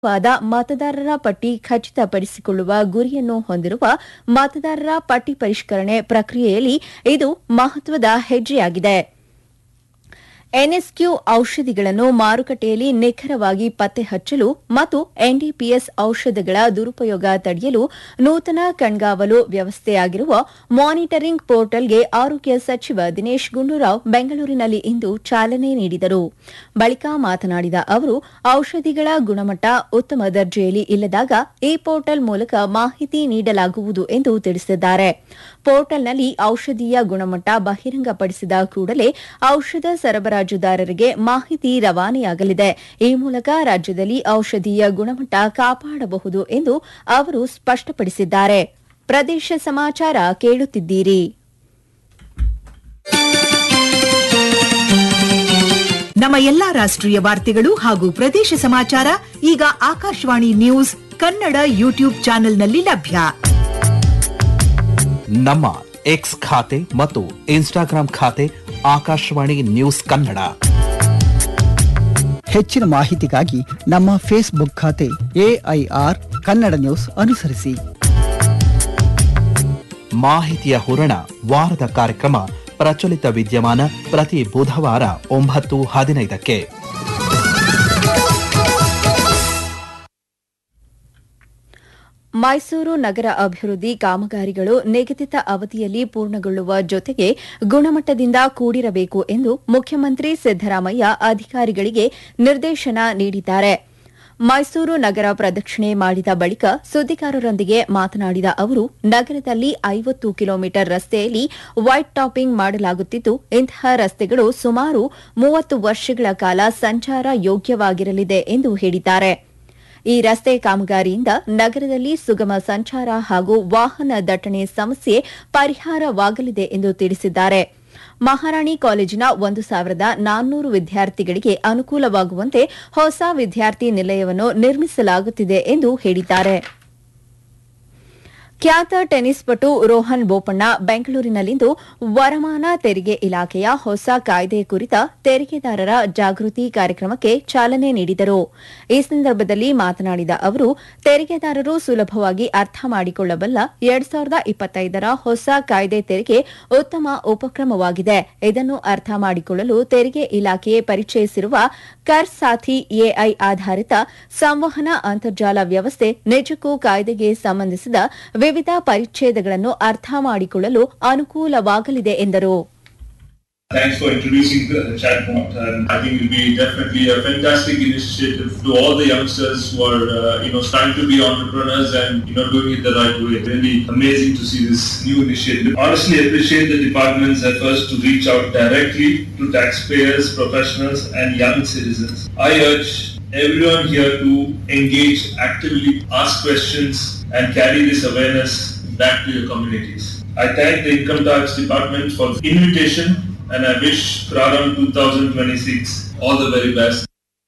ವಾದ ಮತದಾರರ ಪಟ್ಟಿ ಖಚಿತಪಡಿಸಿಕೊಳ್ಳುವ ಗುರಿಯನ್ನು ಹೊಂದಿರುವ ಮತದಾರರ ಪಟ್ಟಿ ಪರಿಷ್ಕರಣೆ ಪ್ರಕ್ರಿಯೆಯಲ್ಲಿ ಇದು ಮಹತ್ವದ ಹೆಜ್ಜೆಯಾಗಿದೆ ಎನ್ಎಸ್ಕ್ಯೂ ಔಷಧಿಗಳನ್ನು ಮಾರುಕಟ್ಟೆಯಲ್ಲಿ ನಿಖರವಾಗಿ ಪತ್ತೆ ಹಚ್ಚಲು ಮತ್ತು ಎನ್ಡಿಪಿಎಸ್ ಔಷಧಗಳ ದುರುಪಯೋಗ ತಡೆಯಲು ನೂತನ ಕಣ್ಗಾವಲು ವ್ಯವಸ್ಥೆಯಾಗಿರುವ ಮಾನಿಟರಿಂಗ್ ಪೋರ್ಟಲ್ಗೆ ಆರೋಗ್ಯ ಸಚಿವ ದಿನೇಶ್ ಗುಂಡೂರಾವ್ ಬೆಂಗಳೂರಿನಲ್ಲಿ ಇಂದು ಚಾಲನೆ ನೀಡಿದರು ಬಳಿಕ ಮಾತನಾಡಿದ ಅವರು ಔಷಧಿಗಳ ಗುಣಮಟ್ಟ ಉತ್ತಮ ದರ್ಜೆಯಲ್ಲಿ ಇಲ್ಲದಾಗ ಈ ಪೋರ್ಟಲ್ ಮೂಲಕ ಮಾಹಿತಿ ನೀಡಲಾಗುವುದು ಎಂದು ತಿಳಿಸಿದ್ದಾರೆ ಪೋರ್ಟಲ್ನಲ್ಲಿ ಔಷಧಿಯ ಗುಣಮಟ್ಟ ಬಹಿರಂಗಪಡಿಸಿದ ಕೂಡಲೇ ಔಷಧ ಸರಬರಾಜುದಾರರಿಗೆ ಮಾಹಿತಿ ರವಾನೆಯಾಗಲಿದೆ ಈ ಮೂಲಕ ರಾಜ್ಯದಲ್ಲಿ ಔಷಧಿಯ ಗುಣಮಟ್ಟ ಕಾಪಾಡಬಹುದು ಎಂದು ಅವರು ಸ್ಪಷ್ಟಪಡಿಸಿದ್ದಾರೆ ಪ್ರದೇಶ ಸಮಾಚಾರ ಕೇಳುತ್ತಿದ್ದೀರಿ ನಮ್ಮ ಎಲ್ಲಾ ರಾಷ್ಟ್ರೀಯ ವಾರ್ತೆಗಳು ಹಾಗೂ ಪ್ರದೇಶ ಸಮಾಚಾರ ಈಗ ಆಕಾಶವಾಣಿ ನ್ಯೂಸ್ ಕನ್ನಡ ಯೂಟ್ಯೂಬ್ ಚಾನೆಲ್ನಲ್ಲಿ ಲಭ್ಯ ನಮ್ಮ ಎಕ್ಸ್ ಖಾತೆ ಮತ್ತು ಇನ್ಸ್ಟಾಗ್ರಾಂ ಖಾತೆ ಆಕಾಶವಾಣಿ ನ್ಯೂಸ್ ಕನ್ನಡ ಹೆಚ್ಚಿನ ಮಾಹಿತಿಗಾಗಿ ನಮ್ಮ ಫೇಸ್ಬುಕ್ ಖಾತೆ ಎಐಆರ್ ಕನ್ನಡ ನ್ಯೂಸ್ ಅನುಸರಿಸಿ ಮಾಹಿತಿಯ ಹೂರಣ ವಾರದ ಕಾರ್ಯಕ್ರಮ ಪ್ರಚಲಿತ ವಿದ್ಯಮಾನ ಪ್ರತಿ ಬುಧವಾರ ಒಂಬತ್ತು ಹದಿನೈದಕ್ಕೆ ಮೈಸೂರು ನಗರ ಅಭಿವೃದ್ಧಿ ಕಾಮಗಾರಿಗಳು ನಿಗದಿತ ಅವಧಿಯಲ್ಲಿ ಪೂರ್ಣಗೊಳ್ಳುವ ಜೊತೆಗೆ ಗುಣಮಟ್ಟದಿಂದ ಕೂಡಿರಬೇಕು ಎಂದು ಮುಖ್ಯಮಂತ್ರಿ ಸಿದ್ದರಾಮಯ್ಯ ಅಧಿಕಾರಿಗಳಿಗೆ ನಿರ್ದೇಶನ ನೀಡಿದ್ದಾರೆ ಮೈಸೂರು ನಗರ ಪ್ರದಕ್ಷಿಣೆ ಮಾಡಿದ ಬಳಿಕ ಸುದ್ದಿಗಾರರೊಂದಿಗೆ ಮಾತನಾಡಿದ ಅವರು ನಗರದಲ್ಲಿ ಐವತ್ತು ಕಿಲೋಮೀಟರ್ ರಸ್ತೆಯಲ್ಲಿ ವೈಟ್ ಟಾಪಿಂಗ್ ಮಾಡಲಾಗುತ್ತಿದ್ದು ಇಂತಹ ರಸ್ತೆಗಳು ಸುಮಾರು ಮೂವತ್ತು ವರ್ಷಗಳ ಕಾಲ ಸಂಚಾರ ಯೋಗ್ಯವಾಗಿರಲಿದೆ ಎಂದು ಹೇಳಿದ್ದಾರೆ ಈ ರಸ್ತೆ ಕಾಮಗಾರಿಯಿಂದ ನಗರದಲ್ಲಿ ಸುಗಮ ಸಂಚಾರ ಹಾಗೂ ವಾಹನ ದಟ್ಟಣೆ ಸಮಸ್ಯೆ ಪರಿಹಾರವಾಗಲಿದೆ ಎಂದು ತಿಳಿಸಿದ್ದಾರೆ ಮಹಾರಾಣಿ ಕಾಲೇಜಿನ ಒಂದು ಸಾವಿರದ ನಾನ್ನೂರು ವಿದ್ಯಾರ್ಥಿಗಳಿಗೆ ಅನುಕೂಲವಾಗುವಂತೆ ಹೊಸ ವಿದ್ಯಾರ್ಥಿ ನಿಲಯವನ್ನು ನಿರ್ಮಿಸಲಾಗುತ್ತಿದೆ ಎಂದು ಹೇಳಿದ್ದಾರೆ ಖ್ಯಾತ ಟೆನ್ನಿಸ್ ಪಟು ರೋಹನ್ ಬೋಪಣ್ಣ ಬೆಂಗಳೂರಿನಲ್ಲಿಂದು ವರಮಾನ ತೆರಿಗೆ ಇಲಾಖೆಯ ಹೊಸ ಕಾಯ್ದೆ ಕುರಿತ ತೆರಿಗೆದಾರರ ಜಾಗೃತಿ ಕಾರ್ಯಕ್ರಮಕ್ಕೆ ಚಾಲನೆ ನೀಡಿದರು ಈ ಸಂದರ್ಭದಲ್ಲಿ ಮಾತನಾಡಿದ ಅವರು ತೆರಿಗೆದಾರರು ಸುಲಭವಾಗಿ ಅರ್ಥ ಮಾಡಿಕೊಳ್ಳಬಲ್ಲ ಎರಡ್ ಸಾವಿರದ ಇಪ್ಪತ್ತೈದರ ಹೊಸ ಕಾಯ್ದೆ ತೆರಿಗೆ ಉತ್ತಮ ಉಪಕ್ರಮವಾಗಿದೆ ಇದನ್ನು ಅರ್ಥ ಮಾಡಿಕೊಳ್ಳಲು ತೆರಿಗೆ ಇಲಾಖೆ ಪರಿಚಯಿಸಿರುವ ಕರ್ ಸಾಥಿ ಎಐ ಆಧಾರಿತ ಸಂವಹನ ಅಂತರ್ಜಾಲ ವ್ಯವಸ್ಥೆ ನಿಜಕ್ಕೂ ಕಾಯ್ದೆಗೆ ಸಂಬಂಧಿಸಿದ ವಿವಿಧ ಪರಿಚ್ಛೇದಗಳನ್ನು ಅರ್ಥ ಮಾಡಿಕೊಳ್ಳಲು ಅನುಕೂಲವಾಗಲಿದೆ ಎಂದರು Thanks for introducing the chatbot. And I think it will be definitely a fantastic initiative to all the youngsters who are, uh, you know, starting to be entrepreneurs and, you know, doing it the right way. Really amazing to see this new initiative. Honestly appreciate the department's efforts to reach out directly to taxpayers, professionals and young citizens. I urge everyone here to engage actively, ask questions and carry this awareness back to your communities. I thank the Income Tax Department for the invitation and I wish Praram 2026 all the very best.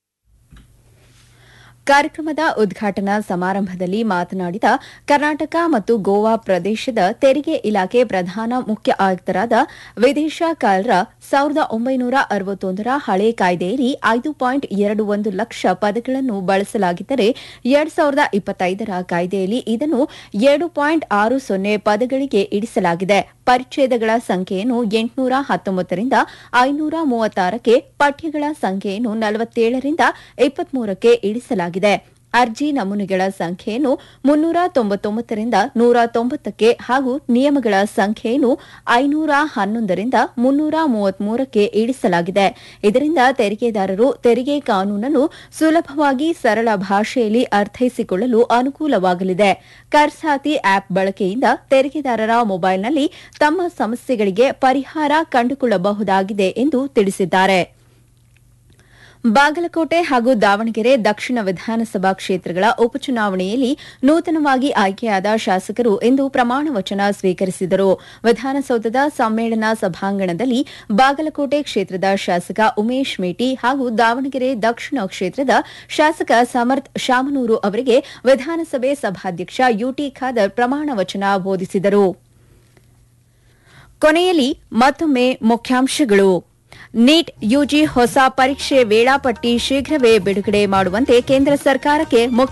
ಕಾರ್ಯಕ್ರಮದ ಉದ್ಘಾಟನಾ ಸಮಾರಂಭದಲ್ಲಿ ಮಾತನಾಡಿದ ಕರ್ನಾಟಕ ಮತ್ತು ಗೋವಾ ಪ್ರದೇಶದ ತೆರಿಗೆ ಇಲಾಖೆ ಪ್ರಧಾನ ಮುಖ್ಯ ಆಯುಕ್ತರಾದ ವಿದೇಶ ಕಾಲ್ರ ಸಾವಿರದ ಒಂಬೈನೂರ ಅರವತ್ತೊಂದರ ಹಳೆ ಕಾಯ್ದೆಯಲ್ಲಿ ಐದು ಪಾಯಿಂಟ್ ಎರಡು ಒಂದು ಲಕ್ಷ ಪದಗಳನ್ನು ಬಳಸಲಾಗಿದ್ದರೆ ಎರಡ್ ಸಾವಿರದ ಇಪ್ಪತ್ತೈದರ ಕಾಯ್ದೆಯಲ್ಲಿ ಇದನ್ನು ಏಳು ಪಾಯಿಂಟ್ ಆರು ಸೊನ್ನೆ ಪದಗಳಿಗೆ ಇಡಿಸಲಾಗಿದೆ ಪರಿಚ್ಛೇದಗಳ ಸಂಖ್ಯೆಯನ್ನು ಎಂಟುನೂರ ಹತ್ತೊಂಬತ್ತರಿಂದ ಐನೂರ ಮೂವತ್ತಾರಕ್ಕೆ ಪಠ್ಯಗಳ ಸಂಖ್ಯೆಯನ್ನು ನಲವತ್ತೇಳರಿಂದ ಇಪ್ಪತ್ಮೂರಕ್ಕೆ ಇಳಿಸಲಾಗಿದೆ ಅರ್ಜಿ ನಮೂನೆಗಳ ಸಂಖ್ಯೆಯನ್ನು ಮುನ್ನೂರ ತೊಂಬತ್ತೊಂಬತ್ತರಿಂದ ನೂರ ತೊಂಬತ್ತಕ್ಕೆ ಹಾಗೂ ನಿಯಮಗಳ ಸಂಖ್ಯೆಯನ್ನು ಐನೂರ ಹನ್ನೊಂದರಿಂದ ಮುನ್ನೂರ ಮೂವತ್ಮೂರಕ್ಕೆ ಇಳಿಸಲಾಗಿದೆ ಇದರಿಂದ ತೆರಿಗೆದಾರರು ತೆರಿಗೆ ಕಾನೂನನ್ನು ಸುಲಭವಾಗಿ ಸರಳ ಭಾಷೆಯಲ್ಲಿ ಅರ್ಥೈಸಿಕೊಳ್ಳಲು ಅನುಕೂಲವಾಗಲಿದೆ ಕರ್ಸಾತಿ ಆಪ್ ಬಳಕೆಯಿಂದ ತೆರಿಗೆದಾರರ ಮೊಬೈಲ್ನಲ್ಲಿ ತಮ್ಮ ಸಮಸ್ಯೆಗಳಿಗೆ ಪರಿಹಾರ ಕಂಡುಕೊಳ್ಳಬಹುದಾಗಿದೆ ಎಂದು ತಿಳಿಸಿದ್ದಾರೆ ಬಾಗಲಕೋಟೆ ಹಾಗೂ ದಾವಣಗೆರೆ ದಕ್ಷಿಣ ವಿಧಾನಸಭಾ ಕ್ಷೇತ್ರಗಳ ಉಪಚುನಾವಣೆಯಲ್ಲಿ ನೂತನವಾಗಿ ಆಯ್ಕೆಯಾದ ಶಾಸಕರು ಇಂದು ಪ್ರಮಾಣ ವಚನ ಸ್ವೀಕರಿಸಿದರು ವಿಧಾನಸೌಧದ ಸಮ್ಮೇಳನ ಸಭಾಂಗಣದಲ್ಲಿ ಬಾಗಲಕೋಟೆ ಕ್ಷೇತ್ರದ ಶಾಸಕ ಉಮೇಶ್ ಮೇಟಿ ಹಾಗೂ ದಾವಣಗೆರೆ ದಕ್ಷಿಣ ಕ್ಷೇತ್ರದ ಶಾಸಕ ಸಮರ್ಥ್ ಶಾಮನೂರು ಅವರಿಗೆ ವಿಧಾನಸಭೆ ಸಭಾಧ್ಯಕ್ಷ ಯುಟಿ ಖಾದರ್ ಪ್ರಮಾಣ ವಚನ ಬೋಧಿಸಿದರು ಕೊನೆಯಲ್ಲಿ ಮತ್ತೊಮ್ಮೆ ಮುಖ್ಯಾಂಶಗಳು ನೀಟ್ ಯುಜಿ ಹೊಸ ಪರೀಕ್ಷೆ ವೇಳಾಪಟ್ಟಿ ಶೀಘ್ರವೇ ಬಿಡುಗಡೆ ಮಾಡುವಂತೆ ಕೇಂದ್ರ ಸರ್ಕಾರಕ್ಕೆ